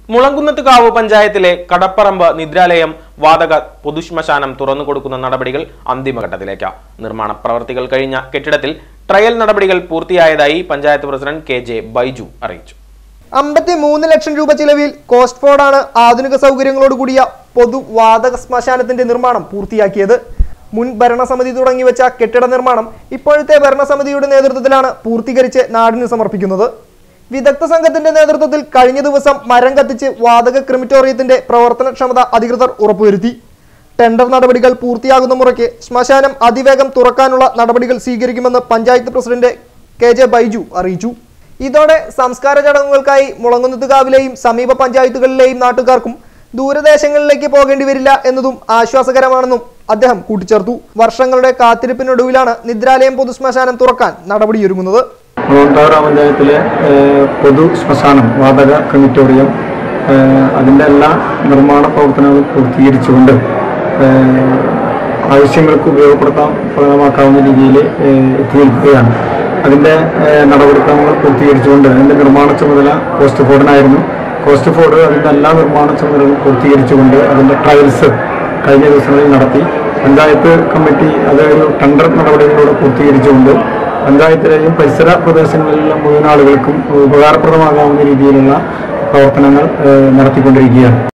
മുളങ്കുന്നത്തുകാവ് പഞ്ചായത്തിലെ കടപ്പറമ്പ് നിദ്രാലയം വാതക പൊതുശ്മശാനം തുറന്നു കൊടുക്കുന്ന നടപടികൾ അന്തിമഘട്ടത്തിലേക്ക് നിർമ്മാണ പ്രവർത്തികൾ കഴിഞ്ഞ കെട്ടിടത്തിൽ ട്രയൽ നടപടികൾ പൂർത്തിയായതായി panchayat president K J Baiju അറിയിച്ചു അമ്പത്തി മൂന്ന് ലക്ഷം രൂപ ചിലവിൽ കോസ്റ്റ്ഫോർഡാണ് ആധുനിക സൗകര്യങ്ങളോട് കൂടിയ പൊതു വാതക ശ്മശാനത്തിന്റെ നിർമ്മാണം പൂർത്തിയാക്കിയത് മുൻ ഭരണസമിതി തുടങ്ങിവെച്ച കെട്ടിട നിർമ്മാണം ഇപ്പോഴത്തെ ഭരണസമിതിയുടെ നേതൃത്വത്തിലാണ് പൂർത്തീകരിച്ച് നാടിന് സമർപ്പിക്കുന്നത് വിദഗ്ധ സംഘത്തിന്റെ നേതൃത്വത്തിൽ കഴിഞ്ഞ ദിവസം മരം കത്തിച്ച് വാതക ക്രിമിറ്റോറിയത്തിന്റെ പ്രവർത്തനക്ഷമത അധികൃതർ ഉറപ്പുവരുത്തി ടെൻഡർ നടപടികൾ പൂർത്തിയാകുന്ന മുറയ്ക്ക് ശ്മശാനം അതിവേഗം തുറക്കാനുള്ള നടപടികൾ സ്വീകരിക്കുമെന്ന് panchayat president K J Baiju അറിയിച്ചു ഇതോടെ സംസ്കാര ചടങ്ങുകൾക്കായി മുളങ്ങുന്നത്തുകാവിലെയും സമീപ പഞ്ചായത്തുകളിലെയും നാട്ടുകാർക്കും ദൂരദേശങ്ങളിലേക്ക് പോകേണ്ടി വരില്ല എന്നതും ആശ്വാസകരമാണെന്നും അദ്ദേഹം കൂട്ടിച്ചേർത്തു വർഷങ്ങളുടെ കാത്തിരിപ്പിനൊടുവിലാണ് നിദ്രാലയം പൊതുശ്മശാനം തുറക്കാൻ നടപടിയൊരുങ്ങുന്നത് മുളങ്കാവ് പഞ്ചായത്തിലെ ഏഹ്, പൊതു ശ്മശാനം വാതക ക്രിമിറ്റോറിയം ഏഹ്, അതിൻ്റെ എല്ലാ നിർമ്മാണ പ്രവർത്തനങ്ങളും പൂർത്തീകരിച്ചുകൊണ്ട് ഏഹ്, ആവശ്യങ്ങൾക്ക് ഉപയോഗപ്പെടുത്താൻ പ്രകടമാക്കാവുന്ന രീതിയിൽ ഏഹ്, എത്തി നിൽക്കുകയാണ് അതിൻ്റെ ഏഹ്, നടപടിക്രമങ്ങൾ പൂർത്തീകരിച്ചുകൊണ്ട് അതിൻ്റെ നിർമ്മാണ ചുമതല കോസ്റ്റ് ഫോർഡിനായിരുന്നു കോസ്റ്റ് ഫോർഡ് അതിൻ്റെ എല്ലാ നിർമ്മാണ ചുമതലകളും പൂർത്തീകരിച്ചുകൊണ്ട് അതിൻ്റെ ട്രയൽസ് കഴിഞ്ഞ ദിവസങ്ങളിൽ നടത്തി പഞ്ചായത്ത് കമ്മിറ്റി അത് ഒരു ടെൻഡർ നടപടികളിലൂടെ പൂർത്തീകരിച്ചുകൊണ്ട് പഞ്ചായത്തിലെയും പരിസര പ്രദേശങ്ങളിലുള്ള മുഴുവൻ ആളുകൾക്കും ഉപകാരപ്രദമാകാവുന്ന രീതിയിലുള്ള പ്രവർത്തനങ്ങൾ ഏഹ്, നടത്തിക്കൊണ്ടിരിക്കുകയാണ്